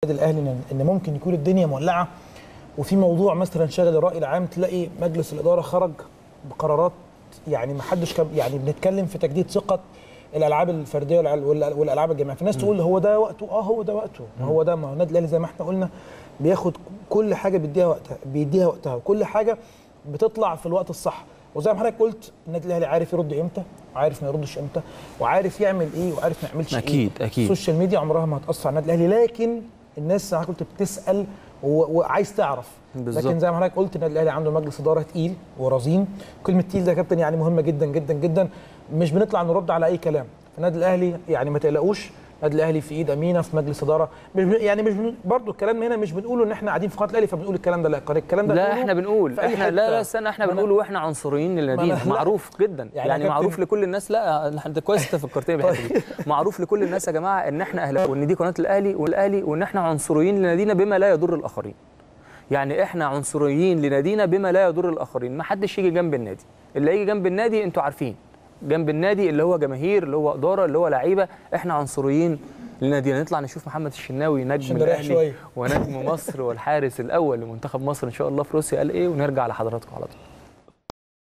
النادي الاهلي ان إن ممكن يكون الدنيا مولعه وفي موضوع مثلا شغل الراي العام تلاقي مجلس الاداره خرج بقرارات يعني ما حدش كان يعني بنتكلم في تجديد ثقه الالعاب الفرديه والأل- والأل- والالعاب الجماعيه في ناس تقول هو ده وقته اه هو ده وقته ما هو ده ما هو النادي الاهلي زي ما احنا قلنا بياخد كل حاجه بيديها وقتها بيديها وقتها وكل حاجه بتطلع في الوقت الصح وزي ما حضرتك قلت النادي الاهلي عارف يرد امتى وعارف ما يردش امتى وعارف يعمل ايه وعارف ما يعملش أكيد، ايه أكيد. السوشيال ميديا عمرها ما هتاثر على النادي الاهلي لكن الناس زي ما حضرتك قلت بتسال و- وعايز تعرف بالظبط. لكن زي ما حضرتك قلت النادي الاهلي عنده مجلس اداره تقيل ورزين كلمه تقيل ده يا كابتن يعني مهمه جدا جدا جدا مش بنطلع نرد على اي كلام النادي الاهلي يعني ما تقلقوش النادي الاهلي في ايد امينه في مجلس اداره مش بن- يعني مش بن- برضو الكلام هنا مش بنقوله ان احنا قاعدين في قناه الاهلي فبنقول الكلام ده لا الكلام ده لا بنقوله احنا بنقول في أي احنا حتة. لا لا استنى احنا ما أنا- بنقول واحنا عنصريين للناديين ما أنا- لا. معروف جدا يعني يعني, يا يعني كابتن- معروف لكل الناس لا انت كويس انت فكرتني بالحته دي معروف لكل الناس يا جماعه ان احنا اهلاويه وان دي قناه الاهلي والاهلي وان احنا عنصريين لنادينا بما لا يضر الاخرين يعني احنا عنصريين لنادينا بما لا يضر الاخرين ما حدش يجي جنب النادي اللي يجي جنب النادي انتوا عارفين جنب النادي اللي هو جماهير اللي هو اداره اللي هو لعيبه احنا عنصريين لنادينا نطلع نشوف محمد الشناوي نجم عشان نريح الاهلي شوية. ونجم مصر والحارس الاول لمنتخب مصر ان شاء الله في روسيا قال ايه ونرجع لحضراتكم على طول